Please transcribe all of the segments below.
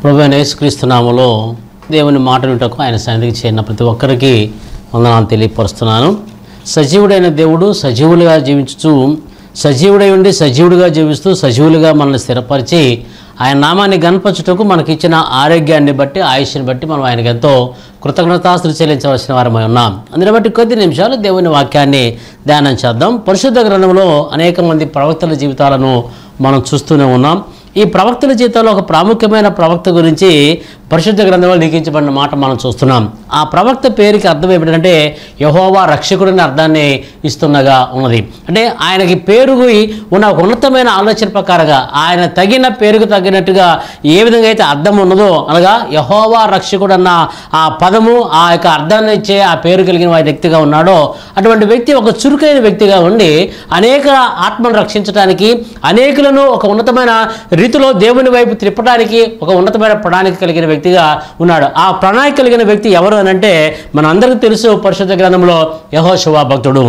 ప్రభు అయిన యేసుక్రీస్తు నామములో దేవుని మాట వింటకు ఆయన సన్నిధికి చేరిన ప్రతి ఒక్కరికి వందనాలు తెలియపరుస్తున్నాను సజీవుడైన దేవుడు సజీవులుగా జీవించుచు సజీవుడై ఉండి సజీవుడిగా జీవిస్తూ సజీవులుగా మనల్ని స్థిరపరిచి ఆయన నామాన్ని గణపరచుటకు మనకిచ్చిన ఆరోగ్యాన్ని బట్టి ఆయుష్ని బట్టి మనం ఆయనకు ఎంతో కృతజ్ఞతాస్తులు చెల్లించవలసిన వారమై ఉన్నాం అందుని బట్టి కొద్ది నిమిషాలు దేవుని వాక్యాన్ని ధ్యానం చేద్దాం పరిశుద్ధ గ్రంథంలో అనేక మంది ప్రవక్తల జీవితాలను మనం చూస్తూనే ఉన్నాం ఈ ప్రవక్తల జీవితంలో ఒక ప్రాముఖ్యమైన ప్రవక్త గురించి పరిశుద్ధ గ్రంథంలో లిఖించబడిన మాట మనం చూస్తున్నాం ఆ ప్రవక్త పేరుకి అర్థం ఏమిటంటే యహోవా రక్షకుడిని అర్థాన్ని ఇస్తున్నగా ఉన్నది అంటే ఆయనకి పేరుకి ఉన్న ఒక ఉన్నతమైన ఆలోచన ప్రకారంగా ఆయన తగిన పేరుకు తగినట్టుగా ఏ విధంగా అయితే అర్థం ఉన్నదో అనగా యహోవా రక్షకుడు అన్న ఆ పదము ఆ యొక్క అర్థాన్ని ఇచ్చే ఆ పేరు కలిగిన వారి వ్యక్తిగా ఉన్నాడో అటువంటి వ్యక్తి ఒక చురుకైన వ్యక్తిగా ఉండి అనేక ఆత్మను రక్షించడానికి అనేకులను ఒక ఉన్నతమైన రీతిలో దేవుని వైపు త్రిప్పడానికి ఒక ఉన్నతమైన ప్రణాళిక కలిగిన వ్యక్తిగా ఉన్నాడు ఆ ప్రణాళిక కలిగిన వ్యక్తి ఎవరు అని అంటే మన అందరికీ తెలుసు పరిశుద్ధ గ్రంథంలో యహోశివ భక్తుడు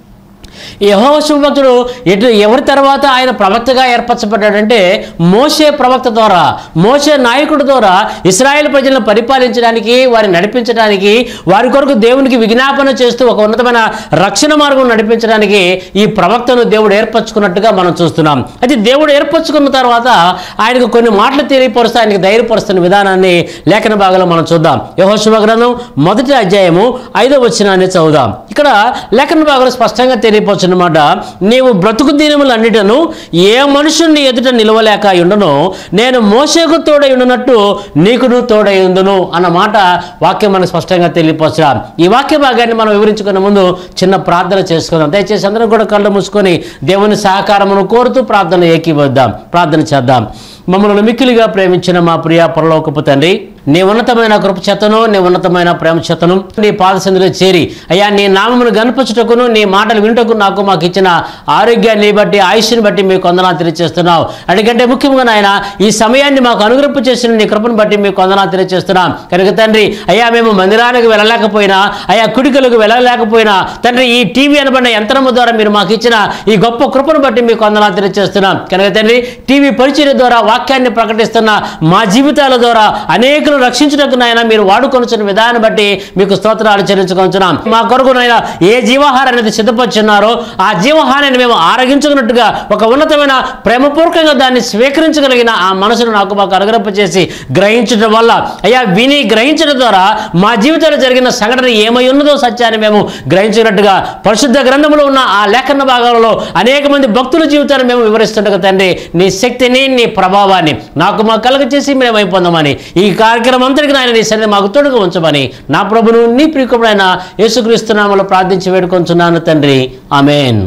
ఈ యహోశివ భక్తుడు ఎటు ఎవరి తర్వాత ఆయన ప్రవక్తగా ఏర్పరచబడ్డాడంటే మోసే ప్రవక్త ద్వారా మోసే నాయకుడి ద్వారా ఇస్రాయేల్ ప్రజలను పరిపాలించడానికి వారిని నడిపించడానికి వారి కొరకు దేవునికి విజ్ఞాపన చేస్తూ ఒక ఉన్నతమైన రక్షణ మార్గం నడిపించడానికి ఈ ప్రవక్తను దేవుడు ఏర్పరచుకున్నట్టుగా మనం చూస్తున్నాం అయితే దేవుడు ఏర్పరచుకున్న తర్వాత ఆయనకు కొన్ని మాటలు తెలియపరుస్తూ ఆయనకు ధైర్యపరుస్తున్న విధానాన్ని లేఖన భాగంలో మనం చూద్దాం యహోశివ గ్రంథం మొదటి అధ్యాయము ఐదో వచ్చినాన్ని చదువుదాం ఇక్కడ లేఖన భాగంలో స్పష్టంగా తెలియపరచున్నమాట నీవు బ్రతుకు దినములన్నిటను ఏ మనుషుని ఎదుట నిలవలేక ఉండను నేను మోసేకు తోడై ఉండునట్టు నీకును తోడై ఉండును అన్న మాట వాక్యం మనకు స్పష్టంగా తెలియపరచా ఈ వాక్య భాగాన్ని మనం వివరించుకునే ముందు చిన్న ప్రార్థన చేసుకుందాం దయచేసి అందరం కూడా కళ్ళు మూసుకొని దేవుని సహకారమును కోరుతూ ప్రార్థన ఏకీవద్దాం ప్రార్థన చేద్దాం మమ్మల్ని మిక్కిలిగా ప్రేమించిన మా ప్రియ పరలోకపు తండ్రి నీ ఉన్నతమైన కృప చేతను నీ ఉన్నతమైన ప్రేమ చేతను నీ పాదసంధిలో చేరి అయ్యా నీ నామమును గణపరచుటకును నీ మాటలు వింటకు నాకు మాకు ఇచ్చిన ఆరోగ్యాన్ని బట్టి ఆయుష్ని బట్టి మీకు కొందనాలు తెలియజేస్తున్నావు ఎందుకంటే ముఖ్యంగా నాయన ఈ సమయాన్ని మాకు అనుగ్రహం చేసిన నీ కృపను బట్టి మీకు కొందనాలు తెలియజేస్తున్నాం కనుక తండ్రి అయ్యా మేము మందిరానికి వెళ్ళలేకపోయినా అయ్యా కుడికలకు వెళ్ళలేకపోయినా తండ్రి ఈ టీవీ అనబడిన యంత్రము ద్వారా మీరు మాకు ఇచ్చిన ఈ గొప్ప కృపను బట్టి మీకు కొందనాలు తెలియజేస్తున్నాం కనుక తండ్రి టీవీ పరిచయ ద్వారా వాక్యాన్ని ప్రకటిస్తున్న మా జీవితాల ద్వారా అనేకులు రక్షించడానికి నాయన మీరు వాడుకొనుచున్న విధానం బట్టి మీకు స్తోత్రాలు చెల్లించుకొంచున్నాం మా కొరకు నాయన ఏ జీవాహారం అనేది సిద్ధపరుచున్నారో ఆ జీవహారాన్ని మేము ఆరగించుకున్నట్టుగా ఒక ఉన్నతమైన ప్రేమపూర్వకంగా దాన్ని స్వీకరించగలిగిన ఆ మనసును నాకు మాకు అనుగ్రహం చేసి గ్రహించడం వల్ల అయ్యా విని గ్రహించడం ద్వారా మా జీవితంలో జరిగిన సంఘటన ఏమై ఉన్నదో సత్యాన్ని మేము గ్రహించినట్టుగా పరిశుద్ధ గ్రంథంలో ఉన్న ఆ లేఖన భాగాలలో అనేక మంది భక్తుల జీవితాన్ని మేము వివరిస్తుండగా తండ్రి నీ శక్తిని నీ ప్రభావాన్ని నాకు మా కలగ చేసి మేము అయిపోదామని ఈ కార్యక్రమం అంతటికి నాయన నీ సన్నిధి మాకు తోడుగా ఉంచమని నా ప్రభును నీ ప్రియకుడైన యేసుక్రీస్తునామలో ప్రార్థించి వేడుకొంచున్నాను తండ్రి ఆమెన్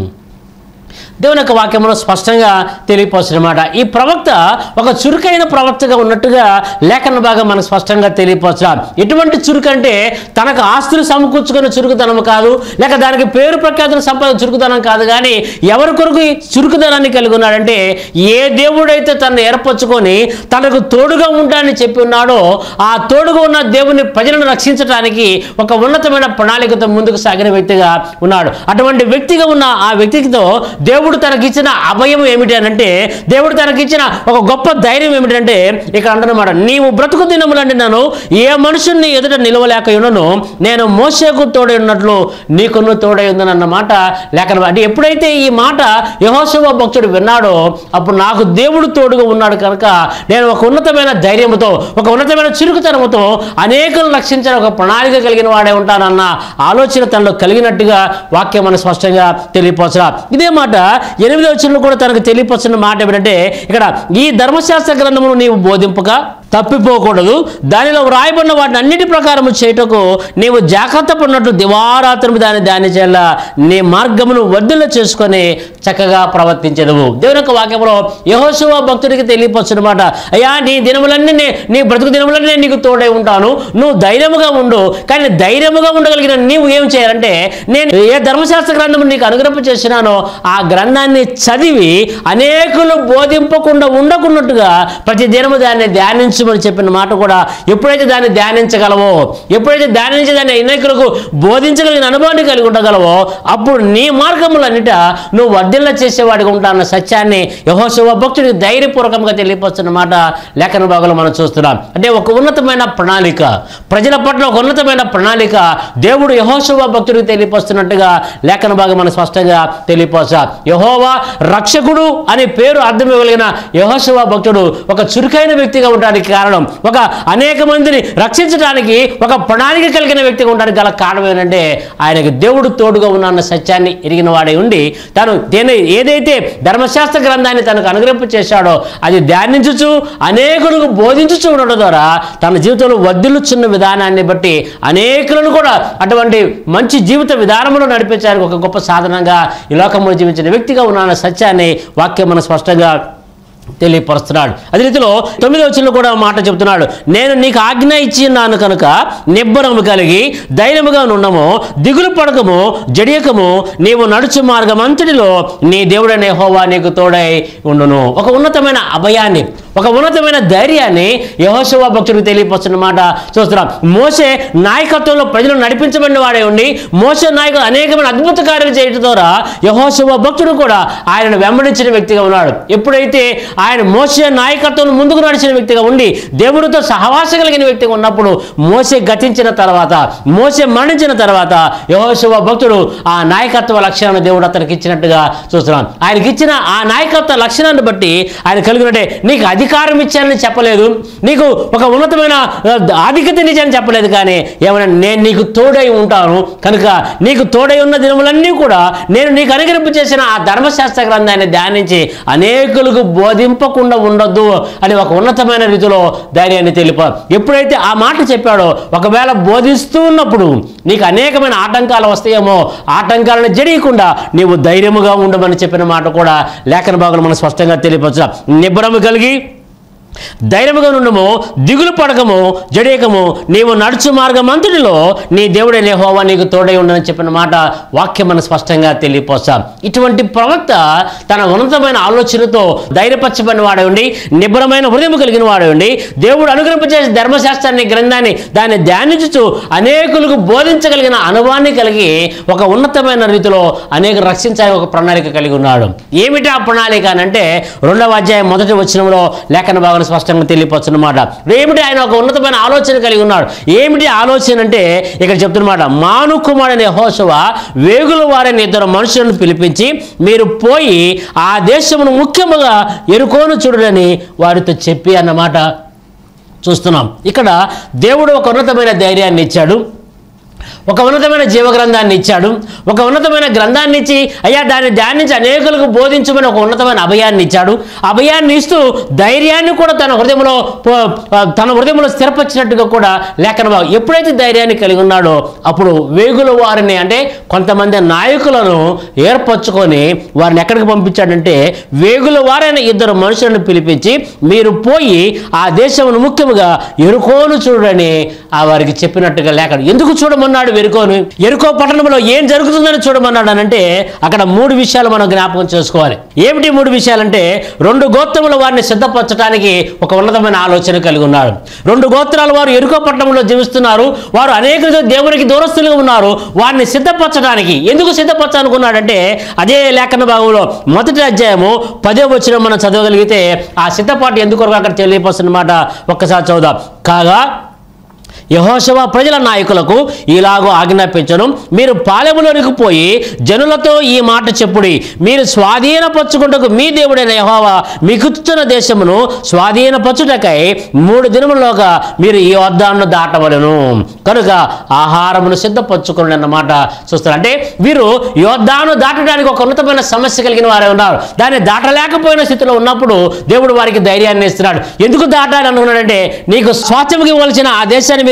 దేవుని యొక్క వాక్యంలో స్పష్టంగా తెలియపరచనమాట ఈ ప్రవక్త ఒక చురుకైన ప్రవక్తగా ఉన్నట్టుగా లేఖన భాగం మనకు స్పష్టంగా తెలియపరచడం ఎటువంటి చురుకు అంటే తనకు ఆస్తులు సమకూర్చుకునే చురుకుదనం కాదు లేక దానికి పేరు ప్రఖ్యాతులు సంపాద చురుకుదనం కాదు కానీ ఎవరి కొరకు ఈ చురుకుదనాన్ని కలిగి ఉన్నాడంటే ఏ దేవుడైతే తనను ఏర్పరచుకొని తనకు తోడుగా ఉంటానని చెప్పి ఉన్నాడో ఆ తోడుగా ఉన్న దేవుని ప్రజలను రక్షించడానికి ఒక ఉన్నతమైన ప్రణాళికతో ముందుకు సాగిన వ్యక్తిగా ఉన్నాడు అటువంటి వ్యక్తిగా ఉన్న ఆ వ్యక్తితో దేవుడు తనకిచ్చిన అభయం ఏమిటి అని అంటే దేవుడు తనకిచ్చిన ఒక గొప్ప ధైర్యం ఏమిటంటే ఇక్కడ అంటున్నమాట నీవు బ్రతుకు దినములంటే నన్ను ఏ మనుషుని ఎదుట నిలవలేక ఉన్నను నేను మోసేకు తోడై ఉన్నట్లు నీకును తోడై ఉందని అన్నమాట లేఖన అంటే ఎప్పుడైతే ఈ మాట యహోశవ భక్తుడు విన్నాడో అప్పుడు నాకు దేవుడు తోడుగా ఉన్నాడు కనుక నేను ఒక ఉన్నతమైన ధైర్యంతో ఒక ఉన్నతమైన చురుకుతనముతో అనేకులను రక్షించిన ఒక ప్రణాళిక కలిగిన వాడే ఉంటానన్న ఆలోచన తనలో కలిగినట్టుగా వాక్యం మనం స్పష్టంగా తెలియపరచరా ఇదే మాట ఎనిమిదవ వచనంలో కూడా తనకు తెలియపరచిన మాట ఏమిటంటే ఇక్కడ ఈ ధర్మశాస్త్ర గ్రంథమును నీవు బోధింపక తప్పిపోకూడదు దానిలో వ్రాయబడిన వాటిని అన్నిటి ప్రకారము చేయుటకు నీవు జాగ్రత్త పడినట్లు దివారాత్రము దాన్ని ధ్యాని చేయాల నీ మార్గమును వర్ధుల చేసుకొని చక్కగా ప్రవర్తించదువు దేవుని యొక్క వాక్యంలో యహోశివ భక్తుడికి తెలియపరచునమాట అయ్యా నీ దినములన్నీ నే- నీ బ్రతుకు దినములన్నీ నేను నీకు తోడై ఉంటాను నువ్వు ధైర్యముగా ఉండు కానీ ధైర్యముగా ఉండగలిగిన నీవు ఏం చేయాలంటే నేను ఏ ధర్మశాస్త్ర గ్రంథం నీకు అనుగ్రహం చేసినానో ఆ గ్రంథాన్ని చదివి అనేకులు బోధింపకుండా ఉండకున్నట్టుగా ప్రతి దినము దాన్ని ధ్యానించు బోధించమని చెప్పిన మాట కూడా ఎప్పుడైతే దాన్ని ధ్యానించగలవో ఎప్పుడైతే ధ్యానించి దాన్ని అనేకులకు బోధించగలిగిన అనుభవాన్ని కలిగి ఉండగలవో అప్పుడు నీ మార్గములన్నిట నువ్వు వర్ధిల్ల చేసేవాడిగా ఉంటాన్న సత్యాన్ని యహోశివ భక్తుడికి ధైర్యపూర్వకంగా తెలియపరుస్తున్న మాట లేఖన భాగంలో మనం చూస్తున్నాం అంటే ఒక ఉన్నతమైన ప్రణాళిక ప్రజల పట్ల ఒక ఉన్నతమైన ప్రణాళిక దేవుడు యహోశివ భక్తుడికి తెలియపరుస్తున్నట్టుగా లేఖన భాగం మనం స్పష్టంగా తెలియపరచా యహోవా రక్షకుడు అనే పేరు అర్థం ఇవ్వగలిగిన యహోశివ భక్తుడు ఒక చురుకైన వ్యక్తిగా ఉండడానికి కారణం ఒక అనేక మందిని రక్షించడానికి ఒక ప్రణాళిక కలిగిన వ్యక్తిగా ఉండడానికి గల కారణం ఏంటంటే ఆయనకి దేవుడు తోడుగా ఉన్న సత్యాన్ని ఎరిగిన వాడై ఉండి తను దేని ఏదైతే ధర్మశాస్త్ర గ్రంథాన్ని తనకు అనుగ్రహింపు చేశాడో అది ధ్యానించుచు అనేకులకు బోధించుచు ఉండడం ద్వారా తన జీవితంలో వర్ధిల్లుచున్న విధానాన్ని బట్టి అనేకులను కూడా అటువంటి మంచి జీవిత విధానంలో నడిపించడానికి ఒక గొప్ప సాధనంగా ఈ లోకంలో జీవించిన వ్యక్తిగా ఉన్న సత్యాన్ని వాక్యం మనం స్పష్టంగా తెలియపరుస్తున్నాడు అదే రీతిలో తొమ్మిదో వచ్చిన కూడా మాట చెబుతున్నాడు నేను నీకు ఆజ్ఞ ఇచ్చిన్నాను కనుక నిబ్బరము కలిగి ధైర్యముగా నుండము దిగులు పడకము జడియకము నీవు నడుచు మార్గం అంతటిలో నీ దేవుడనే హోవా నీకు తోడై ఉండును ఒక ఉన్నతమైన అభయాన్ని ఒక ఉన్నతమైన ధైర్యాన్ని యహోశవ భక్తుడికి తెలియపరుస్తున్న మాట చూస్తున్నాం మోసే నాయకత్వంలో ప్రజలను నడిపించబడిన వాడే ఉండి మోసే నాయకుడు అనేకమైన అద్భుత కార్యాలు చేయడం ద్వారా యహోశవ భక్తుడు కూడా ఆయనను వెంబడించిన వ్యక్తిగా ఉన్నాడు ఎప్పుడైతే ఆయన మోసే నాయకత్వం ముందుకు నడిచిన వ్యక్తిగా ఉండి దేవుడితో సహవాస కలిగిన వ్యక్తిగా ఉన్నప్పుడు మోసే గతించిన తర్వాత మోసే మరణించిన తర్వాత యహోశవ భక్తుడు ఆ నాయకత్వ లక్షణాన్ని దేవుడు అతనికి ఇచ్చినట్టుగా చూస్తున్నాం ఆయనకి ఇచ్చిన ఆ నాయకత్వ లక్షణాన్ని బట్టి ఆయన కలిగినట్టే నీకు అధికారం ఇచ్చానని చెప్పలేదు నీకు ఒక ఉన్నతమైన ఆ, ఆధిక్యతని ఇచ్చానని చెప్పలేదు కానీ ఏమైనా నేను నీకు తోడై ఉంటాను కనుక నీకు తోడై ఉన్న దినములన్నీ కూడా నేను నీకు అనుగ్రహింపు చేసిన ఆ ధర్మశాస్త్ర గ్రంథాన్ని ధ్యానించి అనేకులకు బోధింపకుండా ఉండొద్దు అని ఒక ఉన్నతమైన రీతిలో ధైర్యాన్ని తెలిప ఎప్పుడైతే ఆ మాట చెప్పాడో ఒకవేళ బోధిస్తూ ఉన్నప్పుడు నీకు అనేకమైన ఆటంకాలు వస్తాయేమో ఆటంకాలను జడియకుండా నీవు ధైర్యముగా ఉండమని చెప్పిన మాట కూడా లేఖన భాగంలో మనం స్పష్టంగా తెలియపరచు నిబ్బరము కలిగి ధైర్యముగా నుండము దిగులు పడకము జడేకము నీవు నడుచు మార్గం అంతటిలో నీ దేవుడే హోవా నీకు తోడై ఉండని చెప్పిన మాట వాక్యం మనం స్పష్టంగా తెలియపోస్తాం ఇటువంటి ప్రవక్త తన ఉన్నతమైన ఆలోచనతో ధైర్యపరచబడిన వాడే ఉండి నిబ్బరమైన హృదయం కలిగిన వాడే ఉండి దేవుడు అనుగ్రహింపచేసే ధర్మశాస్త్రాన్ని గ్రంథాన్ని దాన్ని ధ్యానించుచు అనేకులకు బోధించగలిగిన అనుభవాన్ని కలిగి ఒక ఉన్నతమైన రీతిలో అనేక రక్షించాలని ఒక ప్రణాళిక కలిగి ఉన్నాడు ఏమిటి ఆ ప్రణాళిక అని అంటే రెండవ అధ్యాయం మొదటి వచనంలో లేఖన భాగం స్పష్టంగా తెలియపరచున్నమాట ఏమిటి ఆయన ఒక ఉన్నతమైన ఆలోచన కలిగి ఉన్నాడు ఏమిటి ఆలోచన అంటే ఇక్కడ చెప్తున్నమాట మాను కుమారుని హోసవ వేగుల వారిని ఇద్దరు మనుషులను పిలిపించి మీరు పోయి ఆ దేశమును ముఖ్యముగా ఎరుకోను చూడని వారితో చెప్పి అన్నమాట చూస్తున్నాం ఇక్కడ దేవుడు ఒక ఉన్నతమైన ధైర్యాన్ని ఇచ్చాడు ఒక ఉన్నతమైన జీవగ్రంథాన్ని ఇచ్చాడు ఒక ఉన్నతమైన గ్రంథాన్ని ఇచ్చి అయ్యా దాన్ని ధ్యానించి అనేకులకు బోధించమని ఒక ఉన్నతమైన అభయాన్ని ఇచ్చాడు అభయాన్ని ఇస్తూ ధైర్యాన్ని కూడా తన హృదయంలో పో- తన హృదయంలో స్థిరపరిచినట్టుగా కూడా లేఖన భాగం ఎప్పుడైతే ధైర్యాన్ని కలిగి ఉన్నాడో అప్పుడు వేగుల వారిని అంటే కొంతమంది నాయకులను ఏర్పరచుకొని వారిని ఎక్కడికి పంపించాడంటే వేగుల వారైన ఇద్దరు మనుషులను పిలిపించి మీరు పోయి ఆ దేశమును ముఖ్యముగా ఎరుకోను చూడని ఆ వారికి చెప్పినట్టుగా లేఖ ఎందుకు చూడమన్నాడు ఎరుకోను ఎరుకో పట్టణంలో ఏం జరుగుతుందని చూడమన్నాడు అని అంటే అక్కడ మూడు విషయాలు మనం జ్ఞాపకం చేసుకోవాలి ఏమిటి మూడు విషయాలంటే రెండు గోత్రముల వారిని సిద్ధపరచడానికి ఒక ఉన్నతమైన ఆలోచన కలిగి ఉన్నాడు రెండు గోత్రాల వారు ఎరుకో పట్టణంలో జీవిస్తున్నారు వారు అనేక దేవునికి దూరస్తులుగా ఉన్నారు వారిని సిద్ధపరచడానికి ఎందుకు సిద్ధపరచాలనుకున్నాడంటే అదే లేఖన భాగంలో మొదటి అధ్యాయము పదే వచ్చిన మనం చదవగలిగితే ఆ సిద్ధపాటు ఎందుకు అక్కడ తెలియపరుస్తున్నమాట ఒక్కసారి చదువుదాం కాగా యహోశవ ప్రజల నాయకులకు ఇలాగో ఆజ్ఞాపించను మీరు పాలెములోనికి పోయి జనులతో ఈ మాట చెప్పుడి మీరు స్వాధీనపరచుకుంటకు మీ దేవుడైన యహోవా మీకుచ్చిన దేశమును స్వాధీనపరచుటకై మూడు దినములోగా మీరు ఈ వద్దాన్ని దాటవలను కనుక ఆహారమును సిద్ధపరచుకోండి అన్నమాట చూస్తారు అంటే వీరు యోద్ధాను దాటడానికి ఒక ఉన్నతమైన సమస్య కలిగిన వారే ఉన్నారు దాన్ని దాటలేకపోయిన స్థితిలో ఉన్నప్పుడు దేవుడు వారికి ధైర్యాన్ని ఇస్తున్నాడు ఎందుకు దాటాలి అనుకున్నాడంటే నీకు స్వాస్థ్యం ఇవ్వాల్సిన ఆ దేశాన్ని మీరు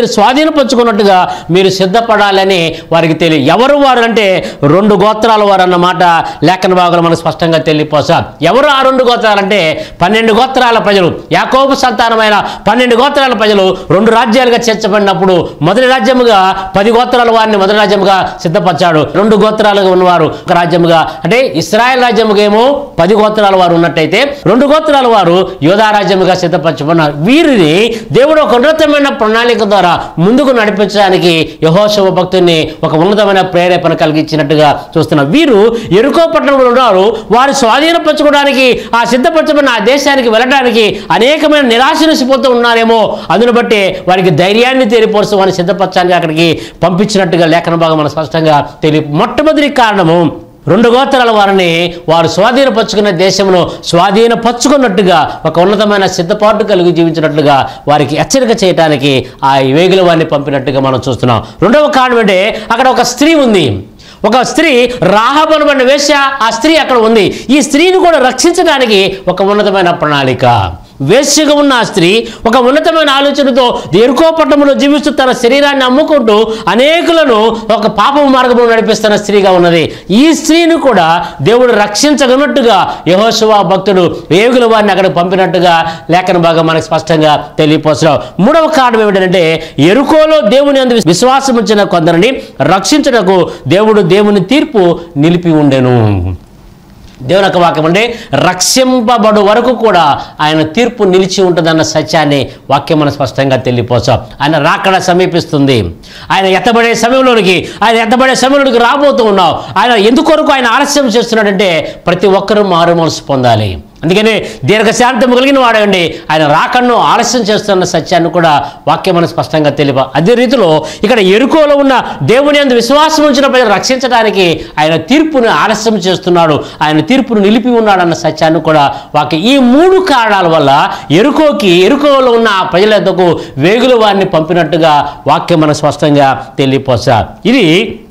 మీరు స్వాధీనపరచుకున్నట్టుగా మీరు సిద్ధపడాలని వారికి తెలియ ఎవరు వారు అంటే రెండు గోత్రాల వారు అన్నమాట లేఖన భాగంలో మనకు స్పష్టంగా తెలియపోసా ఎవరు ఆ రెండు గోత్రాలంటే పన్నెండు గోత్రాల ప్రజలు యాకోబు సంతానమైన పన్నెండు గోత్రాల ప్రజలు రెండు రాజ్యాలుగా చేర్చబడినప్పుడు మొదటి రాజ్యముగా పది గోత్రాల వారిని మొదటి రాజ్యముగా సిద్ధపరిచాడు రెండు గోత్రాలుగా ఉన్నవారు ఒక రాజ్యముగా అంటే ఇస్రాయల్ రాజ్యముగా ఏమో పది గోత్రాల వారు ఉన్నట్టయితే రెండు గోత్రాల వారు యోధా రాజ్యముగా సిద్ధపరచబడినారు వీరిని దేవుడు ఒక ఉన్నతమైన ప్రణాళిక ద్వారా ముందుకు నడిపించడానికి యహోశవ భక్తుని ఒక ఉన్నతమైన ప్రేరేపణ కలిగించినట్టుగా చూస్తున్నాం వీరు ఎరుకో పట్టణంలో ఉన్నారు వారు స్వాధీనపరచుకోవడానికి ఆ సిద్ధపరచబడిన ఆ దేశానికి వెళ్ళడానికి అనేకమైన నిరాశనిసిపోతూ ఉన్నారేమో అందును బట్టి వారికి ధైర్యాన్ని తెలియపరుస్తూ వారిని సిద్ధపరచడానికి అక్కడికి పంపించినట్టుగా లేఖన భాగం మన స్పష్టంగా తెలియ మొట్టమొదటి కారణము రెండు గోత్రాల వారిని వారు స్వాధీనపరుచుకున్న దేశమును స్వాధీనపరుచుకున్నట్టుగా ఒక ఉన్నతమైన సిద్ధపాటు కలిగి జీవించినట్లుగా వారికి హెచ్చరిక చేయడానికి ఆ వేగుల వారిని పంపినట్టుగా మనం చూస్తున్నాం రెండవ కారణం అంటే అక్కడ ఒక స్త్రీ ఉంది ఒక స్త్రీ రాహబనబడిన వేశ్య ఆ స్త్రీ అక్కడ ఉంది ఈ స్త్రీని కూడా రక్షించడానికి ఒక ఉన్నతమైన ప్రణాళిక వేశ్యగా ఉన్న ఆ స్త్రీ ఒక ఉన్నతమైన ఆలోచనతో ఎరుకో పట్టణంలో జీవిస్తూ తన శరీరాన్ని అమ్ముకుంటూ అనేకులను ఒక పాప మార్గంలో నడిపిస్తున్న స్త్రీగా ఉన్నది ఈ స్త్రీని కూడా దేవుడు రక్షించగనట్టుగా యహోశివ భక్తుడు ఏగుల వారిని అక్కడ పంపినట్టుగా లేఖన భాగం మనకు స్పష్టంగా తెలియపోతున్నాం మూడవ కారణం ఏమిటంటే ఎరుకోలో దేవుని అందు విశ్వాసం ఉంచిన కొందరిని రక్షించుటకు దేవుడు దేవుని తీర్పు నిలిపి ఉండెను దేవుని యొక్క వాక్యం అంటే రక్షింపబడు వరకు కూడా ఆయన తీర్పు నిలిచి ఉంటుందన్న సత్యాన్ని వాక్యం మనం స్పష్టంగా తెలియపోసాం ఆయన రాకడ సమీపిస్తుంది ఆయన ఎత్తబడే సమయంలోనికి ఆయన ఎత్తబడే సమయంలోనికి రాబోతూ ఉన్నాం ఆయన ఎందుకొరకు ఆయన ఆలస్యం చేస్తున్నాడంటే ప్రతి ఒక్కరూ మారు మనసు పొందాలి అందుకని దీర్ఘశాంతం కలిగిన వాడండి ఆయన రాకన్ను ఆలస్యం చేస్తున్న సత్యాన్ని కూడా వాక్యం మనం స్పష్టంగా తెలిప అదే రీతిలో ఇక్కడ ఎరుకోలో ఉన్న దేవుని అందు విశ్వాసం ఉంచిన ప్రజలు రక్షించడానికి ఆయన తీర్పును ఆలస్యం చేస్తున్నాడు ఆయన తీర్పును నిలిపి ఉన్నాడన్న సత్యాన్ని కూడా వాక్యం ఈ మూడు కారణాల వల్ల ఎరుకోకి ఎరుకోలో ఉన్న ఆ ప్రజల యొద్దకు వేగుల వారిని పంపినట్టుగా వాక్యం మనం స్పష్టంగా తెలియపోసా ఇది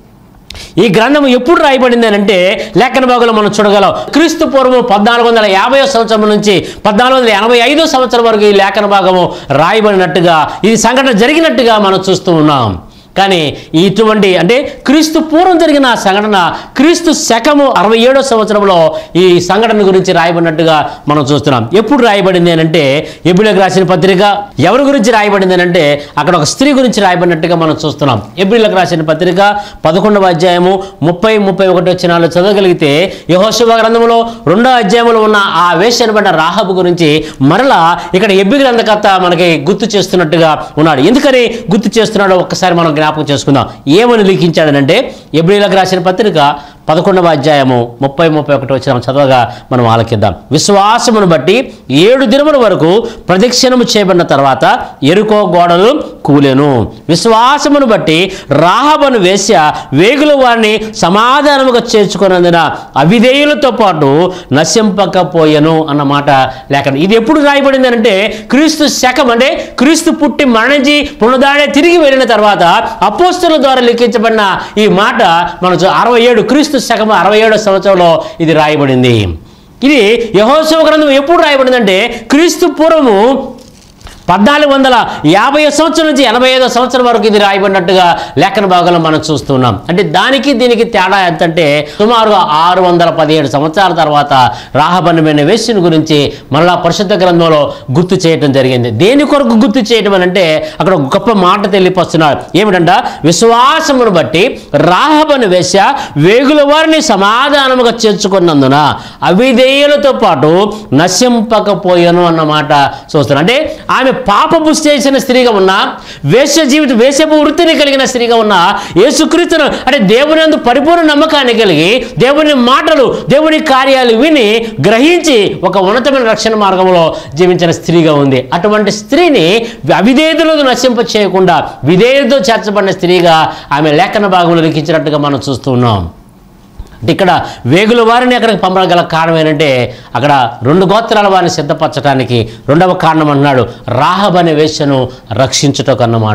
ఈ గ్రంథం ఎప్పుడు రాయబడింది అని అంటే లేఖన భాగంలో మనం చూడగలం క్రీస్తు పూర్వం పద్నాలుగు వందల యాభై సంవత్సరం నుంచి పద్నాలుగు వందల ఎనభై ఐదో సంవత్సరం వరకు ఈ లేఖన భాగము రాయబడినట్టుగా ఇది సంఘటన జరిగినట్టుగా మనం చూస్తూ ఉన్నాం కానీ ఇటువంటి అంటే క్రీస్తు పూర్వం జరిగిన ఆ సంఘటన క్రీస్తు శకము అరవై ఏడో సంవత్సరంలో ఈ సంఘటన గురించి రాయబడినట్టుగా మనం చూస్తున్నాం ఎప్పుడు రాయబడింది అని అంటే ఎబిలకు రాసిన పత్రిక ఎవరి గురించి రాయబడింది అని అంటే అక్కడ ఒక స్త్రీ గురించి రాయబడినట్టుగా మనం చూస్తున్నాం ఎబ్రిలకు రాసిన పత్రిక పదకొండవ అధ్యాయము ముప్పై ముప్పై ఒకటి వచ్చినాలు చదవగలిగితే యహోశివ గ్రంథంలో రెండో అధ్యాయంలో ఉన్న ఆ వేషనబడిన రాహబు గురించి మరలా ఇక్కడ ఎబ్బి గ్రంథకర్త మనకి గుర్తు చేస్తున్నట్టుగా ఉన్నాడు ఎందుకని గుర్తు చేస్తున్నాడో ఒక్కసారి మనం జ్ఞాపకం చేసుకుందాం ఏమని లిఖించాడనంటే ఎబ్రిలకు రాసిన పత్రిక పదకొండవ అధ్యాయము ముప్పై ముప్పై ఒకటి వచ్చిన చదవగా మనం ఆలకిద్దాం విశ్వాసమును బట్టి ఏడు దినముల వరకు ప్రదక్షిణము చేయబడిన తర్వాత ఎరుకో గోడలు కూలెను విశ్వాసమును బట్టి రాహబను వేశ్య వేగుల వారిని సమాధానముగా చేర్చుకున్నందున అవిధేయులతో పాటు నశింపకపోయెను అన్నమాట లేఖనం ఇది ఎప్పుడు రాయబడింది అంటే క్రీస్తు శకం అంటే క్రీస్తు పుట్టి మరణించి పునదాడే తిరిగి వెళ్ళిన తర్వాత అపోస్తుల ద్వారా లిఖించబడిన ఈ మాట మన అరవై ఏడు క్రీస్తు శకం అరవై ఏడో సంవత్సరంలో ఇది రాయబడింది ఇది యహోశివ గ్రంథం ఎప్పుడు రాయబడిందంటే క్రీస్తు పూర్వము పద్నాలుగు వందల యాభై సంవత్సరం నుంచి ఎనభై ఐదో సంవత్సరం వరకు ఇది రాయబడినట్టుగా లేఖన భాగంలో మనం చూస్తున్నాం అంటే దానికి దీనికి తేడా ఎంతంటే సుమారుగా ఆరు వందల పదిహేడు సంవత్సరాల తర్వాత రాహబన్నమైన వేశ్యను గురించి మరలా పరిశుద్ధ గ్రంథంలో గుర్తు చేయడం జరిగింది దేని కొరకు గుర్తు చేయడం అని అంటే అక్కడ ఒక గొప్ప మాట తెలియపస్తున్నారు ఏమిటంట విశ్వాసమును బట్టి రాహబను వేశ్య వేగుల వారిని సమాధానముగా చేర్చుకున్నందున అవిధేయులతో పాటు నశింపకపోయాను అన్నమాట చూస్తున్నాం అంటే ఆమె పాపపు చేసిన స్త్రీగా ఉన్న వేశ్య జీవితం వేశ్యపు వృత్తిని కలిగిన స్త్రీగా ఉన్న యేసుక్రీస్తును అంటే దేవుని అందు పరిపూర్ణ నమ్మకాన్ని కలిగి దేవుని మాటలు దేవుని కార్యాలు విని గ్రహించి ఒక ఉన్నతమైన రక్షణ మార్గంలో జీవించిన స్త్రీగా ఉంది అటువంటి స్త్రీని అవిధేయతలు నశింప చేయకుండా విధేయతతో చేర్చబడిన స్త్రీగా ఆమె లేఖన భాగంలో లిఖించినట్టుగా మనం చూస్తున్నాం అంటే ఇక్కడ వేగుల వారిని అక్కడికి పంపగల కారణం ఏంటంటే అక్కడ రెండు గోత్రాల వారిని సిద్ధపరచడానికి రెండవ కారణం అన్నాడు రాహబ్ అనే వేశ్యను రక్షించుటకు అన్నమాట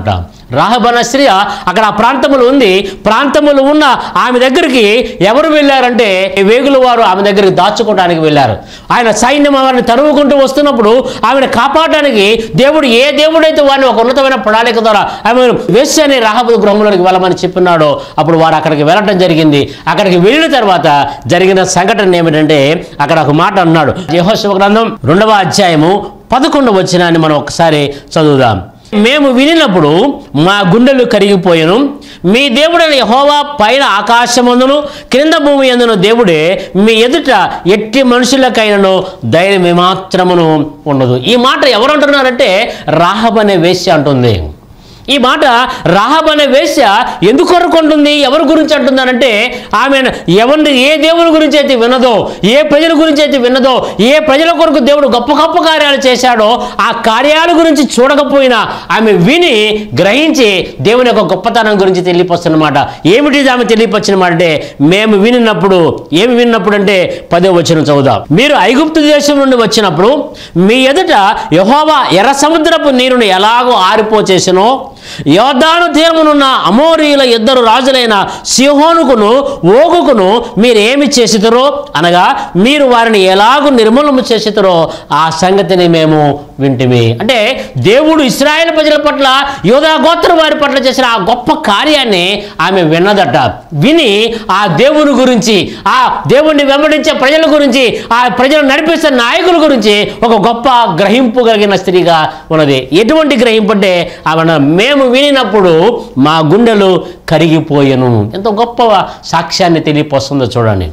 రాహబన స్త్రీ అక్కడ ఆ ప్రాంతములు ఉంది ప్రాంతములు ఉన్న ఆమె దగ్గరికి ఎవరు వెళ్ళారంటే వేగుల వారు ఆమె దగ్గరికి దాచుకోవడానికి వెళ్ళారు ఆయన సైన్యం వారిని తరుముకుంటూ వస్తున్నప్పుడు ఆమెను కాపాడడానికి దేవుడు ఏ దేవుడైతే వారిని ఒక ఉన్నతమైన ప్రణాళిక ద్వారా ఆమె వేసి అనే రాహబు గృహంలోకి వెళ్ళమని చెప్పినాడో అప్పుడు వారు అక్కడికి వెళ్ళటం జరిగింది అక్కడికి వెళ్ళిన తర్వాత జరిగిన సంఘటన ఏమిటంటే అక్కడ ఒక మాట అన్నాడు యెహోషువ గ్రంథం రెండవ అధ్యాయము పదకొండు వచ్చినాన్ని మనం ఒకసారి చదువుదాం మేము వినినప్పుడు మా గుండెలు కరిగిపోయాను మీ దేవుడైన యహోవా పైన ఆకాశమందును క్రింద భూమి ఎందును దేవుడే మీ ఎదుట ఎట్టి మనుషులకైనను ధైర్యం ఏమాత్రమును ఉండదు ఈ మాట ఎవరు అంటున్నారంటే రాహబ్ అనే వేశ్య అంటుంది ఈ మాట రాహబ్ అనే వేశ్య ఎందుకు కొరకుంటుంది ఎవరి గురించి అంటున్నారంటే ఆమె ఎవరిని ఏ దేవుని గురించి అయితే విన్నదో ఏ ప్రజల గురించి అయితే విన్నదో ఏ ప్రజల కొరకు దేవుడు గొప్ప గొప్ప కార్యాలు చేశాడో ఆ కార్యాల గురించి చూడకపోయినా ఆమె విని గ్రహించి దేవుని యొక్క గొప్పతనం గురించి తెలియపస్తున్నమాట ఏమిటి ఆమె తెలియపచ్చినమాట అంటే మేము వినినప్పుడు ఏమి విన్నప్పుడు అంటే పదో వచ్చిన చదువుదాం మీరు ఐగుప్తు దేశం నుండి వచ్చినప్పుడు మీ ఎదుట యహోవా ఎర్ర సముద్రపు నీరుని ఎలాగో ఆరిపోచేసినో యోధాను తీరమునున్న అమోరీల ఇద్దరు రాజులైన సిహోనుకును ఓగుకును మీరు ఏమి చేసితరో అనగా మీరు వారిని ఎలాగూ నిర్మూలన చేసితరో ఆ సంగతిని మేము వింటిమి అంటే దేవుడు ఇస్రాయేల్ ప్రజల పట్ల యోధా గోత్ర వారి పట్ల చేసిన ఆ గొప్ప కార్యాన్ని ఆమె విన్నదట విని ఆ దేవుని గురించి ఆ దేవుణ్ణి వెంబడించే ప్రజల గురించి ఆ ప్రజలు నడిపిస్తున్న నాయకుల గురించి ఒక గొప్ప గ్రహింపు కలిగిన స్త్రీగా ఉన్నది ఎటువంటి గ్రహింపు అంటే ఆమె మేము వినినప్పుడు మా గుండెలు కరిగిపోయెను ఎంత గొప్ప సాక్ష్యాన్ని తెలియపోస్తుందో చూడండి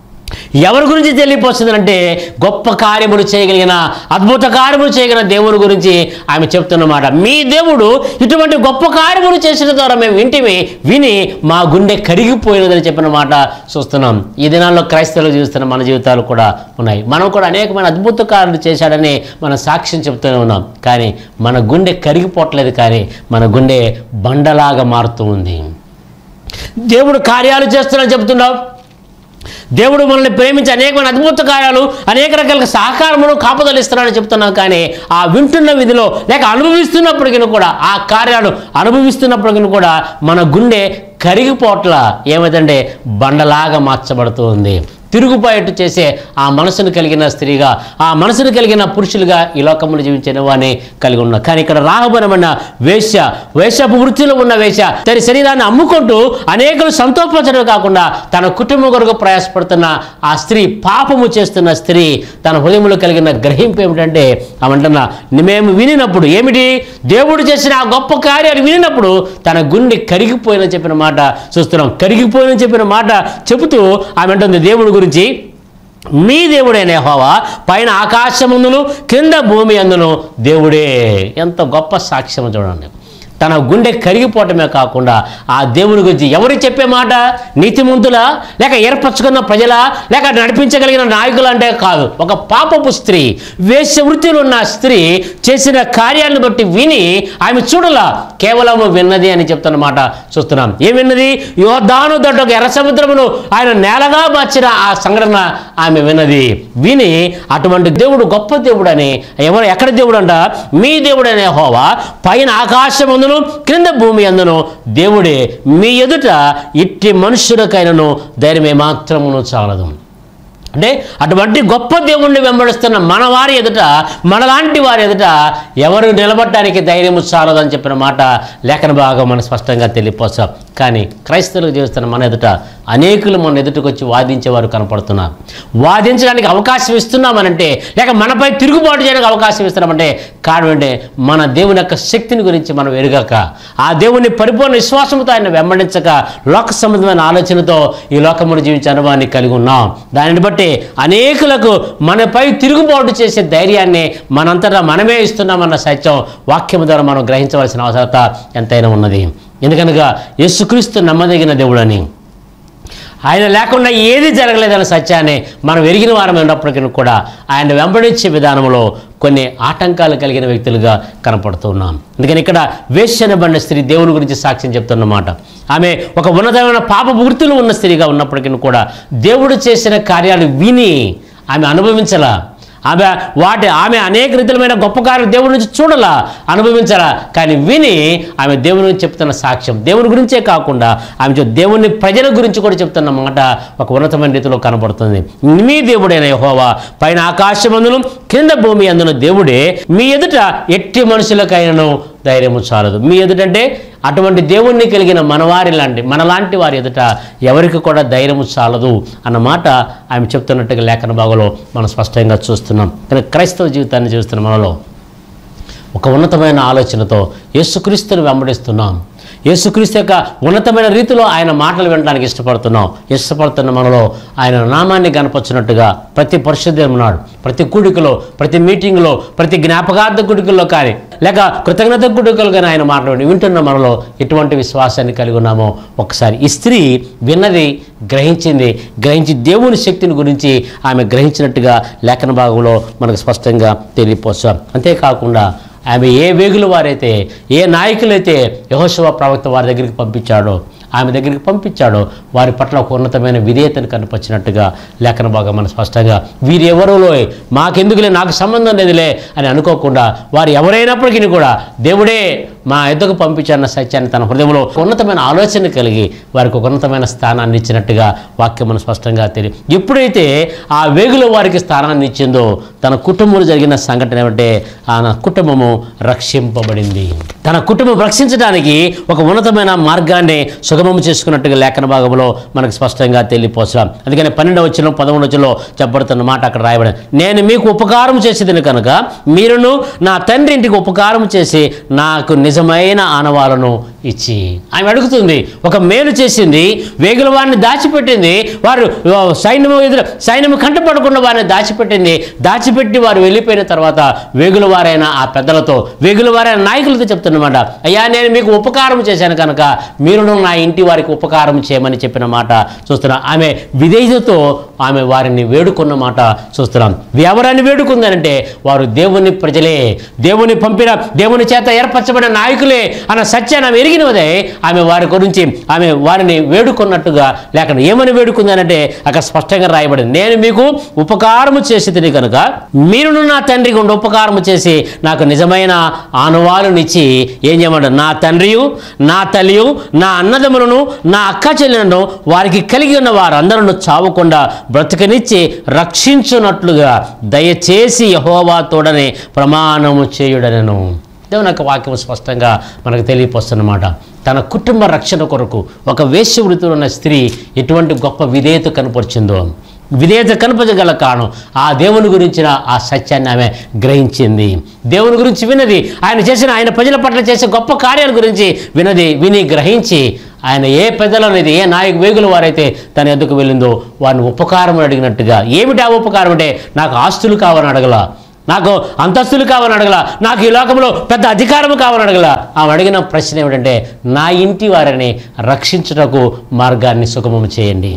ఎవరి గురించి తెలియపోతుంది అంటే గొప్ప కార్యములు చేయగలిగిన అద్భుత కార్యములు చేయగలిగిన దేవుని గురించి ఆమె చెప్తున్నమాట మీ దేవుడు ఇటువంటి గొప్ప కార్యములు చేసిన ద్వారా మేము వింటివి విని మా గుండె కరిగిపోయినదని చెప్పిన మాట చూస్తున్నాం ఈ దినాల్లో క్రైస్తవులు జీవిస్తున్న మన జీవితాలు కూడా ఉన్నాయి మనం కూడా అనేకమైన అద్భుత కార్యాలు చేశాడని మన సాక్ష్యం చెప్తూనే ఉన్నాం కానీ మన గుండె కరిగిపోవట్లేదు కానీ మన గుండె బండలాగా మారుతూ ఉంది దేవుడు కార్యాలు చేస్తున్నా చెప్తున్నావు దేవుడు మనల్ని ప్రేమించి అనేకమైన అద్భుత కార్యాలు అనేక రకాల సహకారమును కాపుదలు ఇస్తున్నాడని చెప్తున్నాం కానీ ఆ వింటున్న విధిలో లేక అనుభవిస్తున్నప్పటికీ కూడా ఆ కార్యాలు అనుభవిస్తున్నప్పటికీ కూడా మన గుండె కరిగిపోట్ల ఏమైందంటే బండలాగా మార్చబడుతూ ఉంది తిరుగుబాటు చేసే ఆ మనసును కలిగిన స్త్రీగా ఆ మనసును కలిగిన పురుషులుగా ఈ లోకంలో జీవించిన వాడిని కలిగి ఉన్నా కానీ ఇక్కడ రాహబనమైన వేశ్య వేశ్యపు వృత్తిలో ఉన్న వేశ్య తన శరీరాన్ని అమ్ముకుంటూ అనేకులు సంతోషపరచడం కాకుండా తన కుటుంబం కొరకు ప్రయాసపడుతున్న ఆ స్త్రీ పాపము చేస్తున్న స్త్రీ తన హృదయంలో కలిగిన గ్రహింపు ఏమిటంటే ఆమంటున్నా మేము వినినప్పుడు ఏమిటి దేవుడు చేసిన ఆ గొప్ప కార్యాలు వినినప్పుడు తన గుండె కరిగిపోయిన చెప్పిన మాట చూస్తున్నాం కరిగిపోయిన చెప్పిన మాట చెబుతూ ఆమె అంటుంది దేవుడి గురించి మీ దేవుడైన యెహోవా పైన ఆకాశముందును కింద భూమి అందును దేవుడే ఎంత గొప్ప సాక్ష్యం చూడండి తన గుండె కరిగిపోవటమే కాకుండా ఆ దేవుని గురించి ఎవరు చెప్పే మాట నీతిమంతులా లేక ఏర్పరచుకున్న ప్రజల లేక నడిపించగలిగిన నాయకులు అంటే కాదు ఒక పాపపు స్త్రీ వేశ్య వృత్తిలో ఉన్న స్త్రీ చేసిన కార్యాలను బట్టి విని ఆమె చూడలా కేవలం విన్నది అని చెప్తున్నమాట చూస్తున్నాం ఏం విన్నది యోధాను దొడ్డ ఎర్ర సముద్రమును ఆయన నేలగా మార్చిన ఆ సంఘటన ఆమె విన్నది విని అటువంటి దేవుడు గొప్ప దేవుడు అని ఎవరు ఎక్కడ దేవుడు అంట మీ దేవుడనే హోవా పైన ఆకాశమందును క్రింద భూమి అందును దేవుడే మీ ఎదుట ఇట్టి మనుష్యులకైనను ధైర్యం ఏమాత్రమును చాలదు అంటే అటువంటి గొప్ప దేవుణ్ణి వెంబడిస్తున్న మన వారి ఎదుట మనలాంటి వారి ఎదుట ఎవరు నిలబడటానికి ధైర్యం చాలదని చెప్పిన మాట లేఖన భాగం మనం స్పష్టంగా తెలియపోసాం కానీ క్రైస్తవులు జీవిస్తున్న మన ఎదుట అనేకులు మన ఎదుటకు వచ్చి వాదించేవారు కనపడుతున్నారు వాదించడానికి అవకాశం ఇస్తున్నామనంటే లేక మనపై తిరుగుబాటు చేయడానికి అవకాశం ఇస్తున్నామంటే కారణం అంటే మన దేవుని యొక్క శక్తిని గురించి మనం ఎరుగక ఆ దేవుని పరిపూర్ణ విశ్వాసంతో ఆయన వెంబడించక లోక సంబంధమైన ఆలోచనతో ఈ లోకమును జీవించే అనుభవాన్ని కలిగి ఉన్నాం దానిని బట్టి అనేకులకు మనపై తిరుగుబాటు చేసే ధైర్యాన్ని మనంతటా మనమే ఇస్తున్నామన్న సత్యం వాక్యం ద్వారా మనం గ్రహించవలసిన అవసరత ఎంతైనా ఉన్నది ఎందుకనగా యేసుక్రీస్తు నమ్మదగిన దేవుడని ఆయన లేకుండా ఏది జరగలేదన్న సత్యాన్ని మనం ఎరిగిన వారం ఉన్నప్పటికీ కూడా ఆయన వెంబడించే విధానంలో కొన్ని ఆటంకాలు కలిగిన వ్యక్తులుగా కనపడుతున్నాం అందుకని ఇక్కడ వేశ్యనబడిన స్త్రీ దేవుని గురించి సాక్ష్యం చెప్తున్నమాట ఆమె ఒక ఉన్నతమైన పాప వృత్తిలో ఉన్న స్త్రీగా ఉన్నప్పటికీ కూడా దేవుడు చేసిన కార్యాలు విని ఆమె అనుభవించలా ఆమె వాటి ఆమె అనేక రీతులమైన గొప్ప కార్యం దేవుడి నుంచి చూడాలా అనుభవించాలా కానీ విని ఆమె దేవుని గురించి చెప్తున్న సాక్ష్యం దేవుని గురించే కాకుండా ఆమె చెప్- దేవుని ప్రజల గురించి కూడా చెప్తున్న మాట ఒక ఉన్నతమైన రీతిలో కనబడుతుంది మీ దేవుడైన యెహోవా పైన ఆకాశమందును కింద భూమి అందున దేవుడే మీ ఎదుట ఎట్టి మనుషులకైనను ధైర్యము చాలదు మీ ఎదుటంటే అటువంటి దేవుణ్ణి కలిగిన మనవారి లాంటి మనలాంటి వారి ఎదుట ఎవరికి కూడా ధైర్యము చాలదు అన్న మాట ఆమె చెప్తున్నట్టుగా లేఖన భాగంలో మనం స్పష్టంగా చూస్తున్నాం కానీ క్రైస్తవ జీవితాన్ని చూస్తున్న మనలో ఒక ఉన్నతమైన ఆలోచనతో యేసుక్రీస్తుని వెంబడిస్తున్నాం యేసుక్రీస్తు యొక్క ఉన్నతమైన రీతిలో ఆయన మాటలు వినడానికి ఇష్టపడుతున్నాం ఇష్టపడుతున్న మనలో ఆయన నామాన్ని కనపరిచినట్టుగా ప్రతి పరిశుద్ధం నాడు ప్రతి కూడికలో ప్రతి మీటింగ్లో ప్రతి జ్ఞాపకార్థ కూడికల్లో కానీ లేక కృతజ్ఞత కూడికలు కానీ ఆయన మాట్లాడి వింటున్న మనలో ఎటువంటి విశ్వాసాన్ని కలిగి ఉన్నామో ఒకసారి ఈ స్త్రీ విన్నది గ్రహించింది గ్రహించి దేవుని శక్తిని గురించి ఆమె గ్రహించినట్టుగా లేఖన భాగంలో మనకు స్పష్టంగా తెలియపోసాం అంతేకాకుండా ఆమె ఏ వేగుల వారైతే ఏ నాయకులైతే యహోశివ ప్రవక్త వారి దగ్గరికి పంపించాడో ఆమె దగ్గరికి పంపించాడో వారి పట్ల ఒక ఉన్నతమైన విధేయతను కనిపించినట్టుగా లేఖన భాగం మన స్పష్టంగా వీరు ఎవరోలో మాకెందుకులే నాకు సంబంధం లేదులే అని అనుకోకుండా వారు ఎవరైనప్పటికీ కూడా దేవుడే మా ఎద్దకు పంపించాన్న సత్యాన్ని తన హృదయంలో ఒక ఉన్నతమైన ఆలోచన కలిగి వారికి ఒక ఉన్నతమైన స్థానాన్ని ఇచ్చినట్టుగా వాక్యం మనం స్పష్టంగా తెలియ ఎప్పుడైతే ఆ వేగుల వారికి స్థానాన్ని ఇచ్చిందో తన కుటుంబంలో జరిగిన సంఘటన ఏమంటే ఆ కుటుంబము రక్షింపబడింది తన కుటుంబం రక్షించడానికి ఒక ఉన్నతమైన మార్గాన్ని సుగమము చేసుకున్నట్టుగా లేఖన భాగంలో మనకు స్పష్టంగా తెలియపోసాం అందుకని పన్నెండు వచ్చిన పదమూడు వచ్చిలో చెప్పబడుతున్న మాట అక్కడ రాయబడి నేను మీకు ఉపకారం చేసేది కనుక మీరును నా తండ్రి ఇంటికి ఉపకారం చేసి నాకు నిజమైన ఆనవాలను ఇచ్చి ఆమె అడుగుతుంది ఒక మేలు చేసింది వేగుల వారిని దాచిపెట్టింది వారు ఆ, సైన్యము ఎదురు సైన్యము కంటపడకుండా వారిని దాచిపెట్టింది దాచిపెట్టి వారు వెళ్ళిపోయిన తర్వాత వేగుల వారైన ఆ పెద్దలతో వేగుల వారైన నాయకులతో చెప్తున్నమాట అయ్యా నేను మీకు ఉపకారం చేశాను కనుక మీరును నా ఇంటి వారికి ఉపకారం చేయమని చెప్పిన మాట చూస్తున్నాం ఆమె విధేయతతో ఆమె వారిని వేడుకున్న మాట చూస్తున్నాం ఎవరని వేడుకుందనంటే వారు దేవుని ప్రజలే దేవుని పంపిన దేవుని చేత ఏర్పరచబడిన నాయకులే అన్న సత్యాన్ని ఆమె ఎరిగినదే ఆమె వారి గురించి ఆమె వారిని వేడుకున్నట్టుగా లేక ఏమని వేడుకుందనంటే అక్కడ స్పష్టంగా రాయబడింది నేను మీకు ఉపకారము చేసి కనుక మీరును నా తండ్రికి ఉండి ఉపకారము చేసి నాకు నిజమైన ఆనవాలునిచ్చి ఏం చేయమంటారు నా తండ్రియు నా తల్లియు నా అన్నదమ్ములను నా అక్క చెల్లెలను వారికి కలిగి ఉన్న వారందరూ చావకుండా బ్రతకనిచ్చి రక్షించున్నట్లుగా దయచేసి యహోవా తోడనే ప్రమాణము చేయుడనను దేవుని యొక్క వాక్యం స్పష్టంగా మనకు తెలియపోస్తున్నమాట తన కుటుంబ రక్షణ కొరకు ఒక వేశ్య వృత్తిలో ఉన్న స్త్రీ ఎటువంటి గొప్ప విధేయత కనపరిచిందో విధేయత కనపరచగల కారణం ఆ దేవుని గురించిన ఆ సత్యాన్ని ఆమె గ్రహించింది దేవుని గురించి విన్నది ఆయన చేసిన ఆయన ప్రజల పట్ల చేసే గొప్ప కార్యాల గురించి వినది విని గ్రహించి ఆయన ఏ పెద్దలు అనేది ఏ నాయకు వేగుల వారైతే తన ఎద్దుకు వెళ్ళిందో వారిని ఉపకారం అడిగినట్టుగా ఏమిటి ఆ ఉపకారం అంటే నాకు ఆస్తులు కావాలని అడగల నాకు అంతస్తులు కావాలని అడగల నాకు ఈ లోకంలో పెద్ద అధికారం కావాలని అడగల ఆమె అడిగిన ప్రశ్న ఏమిటంటే నా ఇంటి వారిని రక్షించుటకు మార్గాన్ని సుగమం చేయండి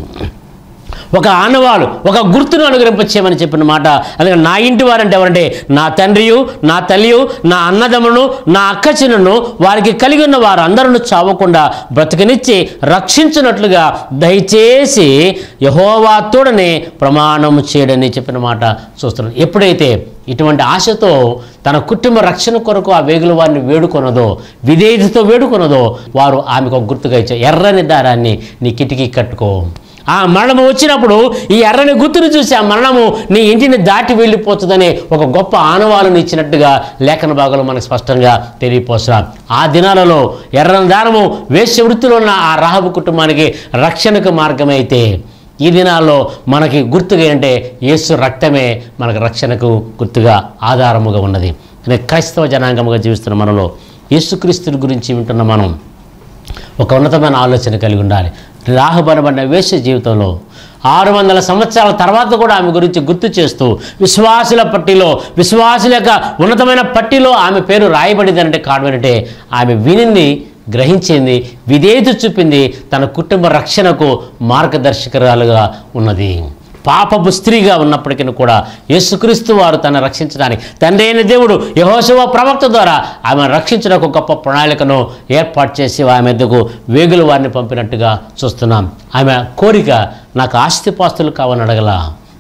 ఒక ఆనవాలు ఒక గుర్తును అనుగ్రహింపచేయమని చెప్పిన మాట అందుకని నా ఇంటి వారంటే ఎవరంటే నా తండ్రియు నా తల్లియు నా అన్నదమ్మును నా అక్క చిన్నను వారికి కలిగి ఉన్న వారు అందరూ చావకుండా బ్రతకనిచ్చి రక్షించినట్లుగా దయచేసి యహోవా తోడనే ప్రమాణము చేయడని చెప్పిన మాట చూస్తున్నాను ఎప్పుడైతే ఇటువంటి ఆశతో తన కుటుంబ రక్షణ కొరకు ఆ వేగుల వారిని వేడుకొనదో విధేయతతో వేడుకొనదో వారు ఆమెకు ఒక గుర్తుగా ఇచ్చారు ఎర్రని దారాన్ని నీ కిటికీ కట్టుకో ఆ మరణము వచ్చినప్పుడు ఈ ఎర్రని గుర్తును చూసి ఆ మరణము నీ ఇంటిని దాటి వెళ్ళిపోతుందని ఒక గొప్ప ఆనవాలను ఇచ్చినట్టుగా లేఖన భాగంలో మనకు స్పష్టంగా తెలియపోసా ఆ దినాలలో ఎర్రని దానము వేశ్య వృత్తిలో ఉన్న ఆ రాహబు కుటుంబానికి రక్షణకు మార్గమైతే ఈ దినాల్లో మనకి గుర్తుగా ఏంటంటే యేసు రక్తమే మనకు రక్షణకు గుర్తుగా ఆధారముగా ఉన్నది అనే క్రైస్తవ జనాంగముగా జీవిస్తున్న మనలో యేసుక్రీస్తుని గురించి వింటున్న మనం ఒక ఉన్నతమైన ఆలోచన కలిగి ఉండాలి రాహబనబడిన వేశ్య జీవితంలో ఆరు వందల సంవత్సరాల తర్వాత కూడా ఆమె గురించి గుర్తు చేస్తూ విశ్వాసుల పట్టిలో విశ్వాసుల యొక్క ఉన్నతమైన పట్టిలో ఆమె పేరు రాయబడింది అంటే కారణం ఆమె వినింది గ్రహించింది విధేయత చూపింది తన కుటుంబ రక్షణకు మార్గదర్శకురాలుగా ఉన్నది పాపపు స్త్రీగా ఉన్నప్పటికీ కూడా యేసుక్రీస్తు వారు తన రక్షించడానికి తండ్రి అయిన దేవుడు యహోశవ ప్రవక్త ద్వారా ఆమె రక్షించడానికి ఒక గొప్ప ప్రణాళికను ఏర్పాటు చేసి ఆమె ఎద్దకు వేగుల వారిని పంపినట్టుగా చూస్తున్నాం ఆమె కోరిక నాకు ఆస్తిపాస్తులు కావాలని అడగల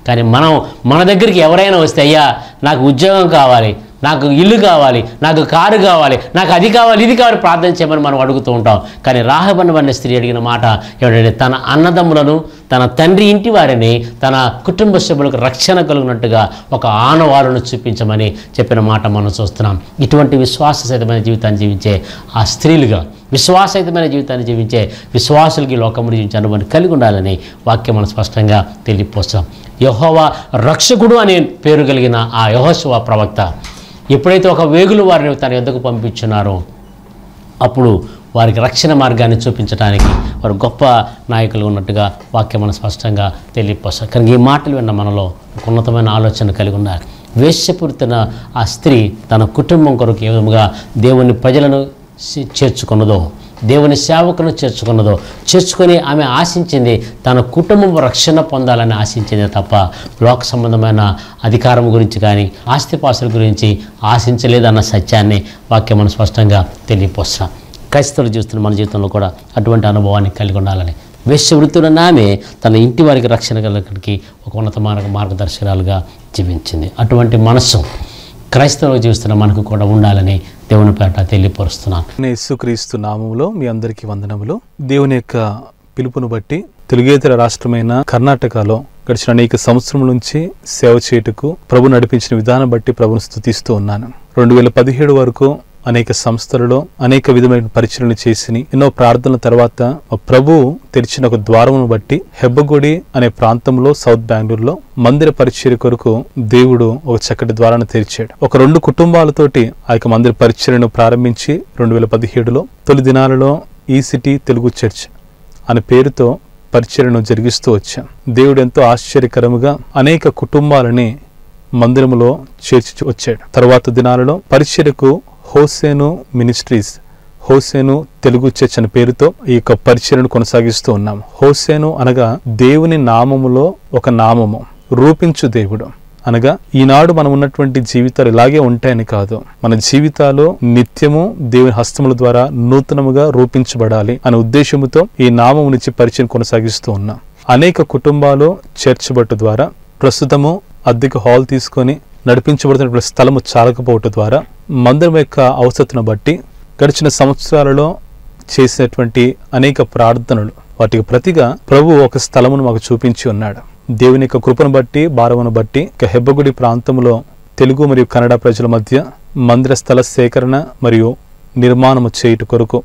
కానీ మనం మన దగ్గరికి ఎవరైనా వస్తే అయ్యా నాకు ఉద్యోగం కావాలి నాకు ఇల్లు కావాలి నాకు కారు కావాలి నాకు అది కావాలి ఇది కావాలి ప్రార్థన చేయమని మనం అడుగుతూ ఉంటాం కానీ రాహబన్నబడిన స్త్రీ అడిగిన మాట ఏమిటంటే తన అన్నదమ్ములను తన తండ్రి ఇంటి వారిని తన కుటుంబ సభ్యులకు రక్షణ కలిగినట్టుగా ఒక ఆనవాళ్ళను చూపించమని చెప్పిన మాట మనం చూస్తున్నాం ఇటువంటి విశ్వాససహితమైన జీవితాన్ని జీవించే ఆ స్త్రీలుగా విశ్వాసయుతమైన జీవితాన్ని జీవించే విశ్వాసులకి లోకములు జీవించే అనుభవాన్ని కలిగి ఉండాలని వాక్యం మనం స్పష్టంగా తెలియపోస్తాం యహోవా రక్షకుడు అనే పేరు కలిగిన ఆ యహోశివ ప్రవక్త ఎప్పుడైతే ఒక వేగులు వారిని తన యొద్దకు పంపించున్నారో అప్పుడు వారికి రక్షణ మార్గాన్ని చూపించడానికి వారు గొప్ప నాయకులు ఉన్నట్టుగా వాక్యం మనం స్పష్టంగా తెలియపోస్తారు కానీ ఈ మాటలు విన్న మనలో ఒక ఉన్నతమైన ఆలోచన కలిగి ఉన్నారు వేశ్యపూరితన ఆ స్త్రీ తన కుటుంబం కొరకు ఏ విధముగా దేవుని ప్రజలను సి- చేర్చుకున్నదో దేవుని సేవకును చేర్చుకున్నదో చేర్చుకొని ఆమె ఆశించింది తన కుటుంబం రక్షణ పొందాలని ఆశించింది తప్ప లోక సంబంధమైన అధికారం గురించి కానీ ఆస్తిపాస్తుల గురించి ఆశించలేదన్న సత్యాన్ని వాక్యం మనం స్పష్టంగా తెలియపోస్తాం క్రైస్తవులు చూస్తున్న మన జీవితంలో కూడా అటువంటి అనుభవాన్ని కలిగి ఉండాలని వేశ్య వృత్తుల ఆమె తన ఇంటి వారికి రక్షణ కలిగి ఒక ఉన్నత మార్గ మార్గదర్శకాలుగా జీవించింది అటువంటి మనస్సు క్రైస్తవులు జీవిస్తున్న మనకు కూడా ఉండాలని దేవుని పేట తెలియపరుస్తున్నాను నేను యేసుక్రీస్తు నామములో మీ అందరికీ వందనములు దేవుని యొక్క పిలుపును బట్టి తెలుగేతర రాష్ట్రమైన కర్ణాటకలో గడిచిన అనేక సంవత్సరం నుంచి సేవ చేయుటకు ప్రభు నడిపించిన విధానం బట్టి ప్రభును స్థుతిస్తూ ఉన్నాను రెండు వేల పదిహేడు వరకు అనేక సంస్థలలో అనేక విధమైన పరిచయలు చేసి ఎన్నో ప్రార్థనల తర్వాత మా ప్రభు తెరిచిన ఒక ద్వారమును బట్టి హెబ్బగుడి అనే ప్రాంతంలో సౌత్ బెంగళూరులో మందిర పరిచర్య కొరకు దేవుడు ఒక చక్కటి ద్వారాన్ని తెరిచాడు ఒక రెండు కుటుంబాలతోటి ఆ యొక్క మందిర పరిచర్యను ప్రారంభించి రెండు వేల పదిహేడులో తొలి దినాలలో ఈ సిటీ తెలుగు చర్చ్ అనే పేరుతో పరిచర్యను జరిగిస్తూ వచ్చాం దేవుడు ఎంతో ఆశ్చర్యకరముగా అనేక కుటుంబాలని మందిరములో చేర్చి వచ్చాడు తర్వాత దినాలలో పరిచర్యకు Hosanna ministries Hosanna Telugu church అనే పేరుతో ఈ యొక్క పరిచర్యను కొనసాగిస్తూ ఉన్నాం హోసేను అనగా దేవుని నామములో ఒక నామము రూపించు దేవుడు అనగా ఈనాడు మనం ఉన్నటువంటి జీవితాలు ఇలాగే ఉంటాయని కాదు మన జీవితాలు నిత్యము దేవుని హస్తముల ద్వారా నూతనముగా రూపించబడాలి అనే ఉద్దేశముతో ఈ నామము నుంచి పరిచయం కొనసాగిస్తూ ఉన్నాం అనేక కుటుంబాలు చర్చ్ బట్టు ద్వారా ప్రస్తుతము అద్దెకు హాల్ తీసుకొని నడిపించబడుతున్న స్థలము చాలకపోవటం ద్వారా మందిరం యొక్క అవసరతను బట్టి గడిచిన సంవత్సరాలలో చేసినటువంటి అనేక ప్రార్థనలు వాటికి ప్రతిగా ప్రభు ఒక స్థలమును మాకు చూపించి ఉన్నాడు దేవుని యొక్క కృపను బట్టి భారమును బట్టి ఇక హెబ్బగుడి ప్రాంతంలో తెలుగు మరియు కన్నడ ప్రజల మధ్య మందిర స్థల సేకరణ మరియు నిర్మాణము చేయుట కొరకు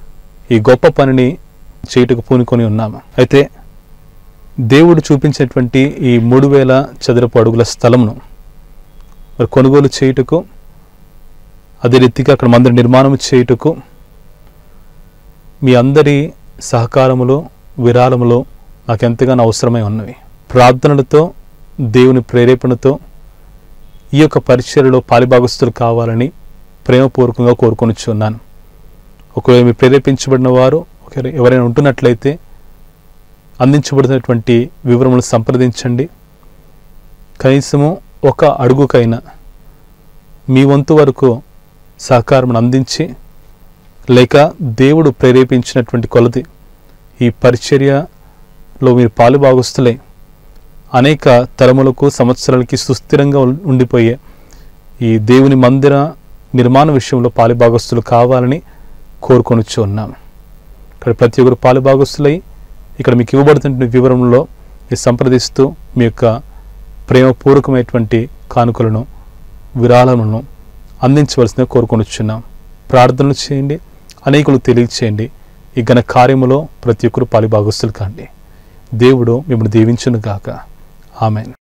ఈ గొప్ప పనిని చేయుటకు పూనుకొని ఉన్నాము అయితే దేవుడు చూపించినటువంటి ఈ మూడు వేల చదరపు అడుగుల స్థలమును మరి కొనుగోలు చేయుటకు అదే రీతిగా అక్కడ మందిర నిర్మాణం చేయుటకు మీ అందరి సహకారములో విరాళములో నాకు ఎంతగానో అవసరమై ఉన్నవి ప్రార్థనలతో దేవుని ప్రేరేపణతో ఈ యొక్క పరిచర్యలో పాలిభాగస్తులు కావాలని ప్రేమపూర్వకంగా కోరుకొనిచున్నాను ఒకవేళ మీరు ప్రేరేపించబడిన వారు ఒకవేళ ఎవరైనా ఉంటున్నట్లయితే అందించబడినటువంటి వివరములు సంప్రదించండి కనీసము ఒక అడుగుకైనా మీ వంతు వరకు సహకారం అందించి లేక దేవుడు ప్రేరేపించినటువంటి కొలది ఈ పరిచర్యలో మీరు పాలుభాగస్తులై అనేక తరములకు సంవత్సరాలకి సుస్థిరంగా ఉం- ఉండిపోయే ఈ దేవుని మందిర నిర్మాణ విషయంలో పాలుభాగస్తులు కావాలని కోరుకొనిచ్చు ఉన్నాము ఇక్కడ ప్రతి ఒక్కరు పాలుభాగస్తులై ఇక్కడ మీకు ఇవ్వబడుతున్న వివరంలో మీరు సంప్రదిస్తూ మీ యొక్క ప్రేమపూర్వకమైనటువంటి కానుకలను విరాళములను అందించవలసిందిగా కోరుకొనిచున్నాం ప్రార్థనలు చేయండి అనేకులు తెలియచేయండి ఈ ఘన కార్యములో ప్రతి ఒక్కరు పాలిభాగస్తులు కాండి దేవుడు మిమ్మల్ని దీవించును గాక ఆమెన్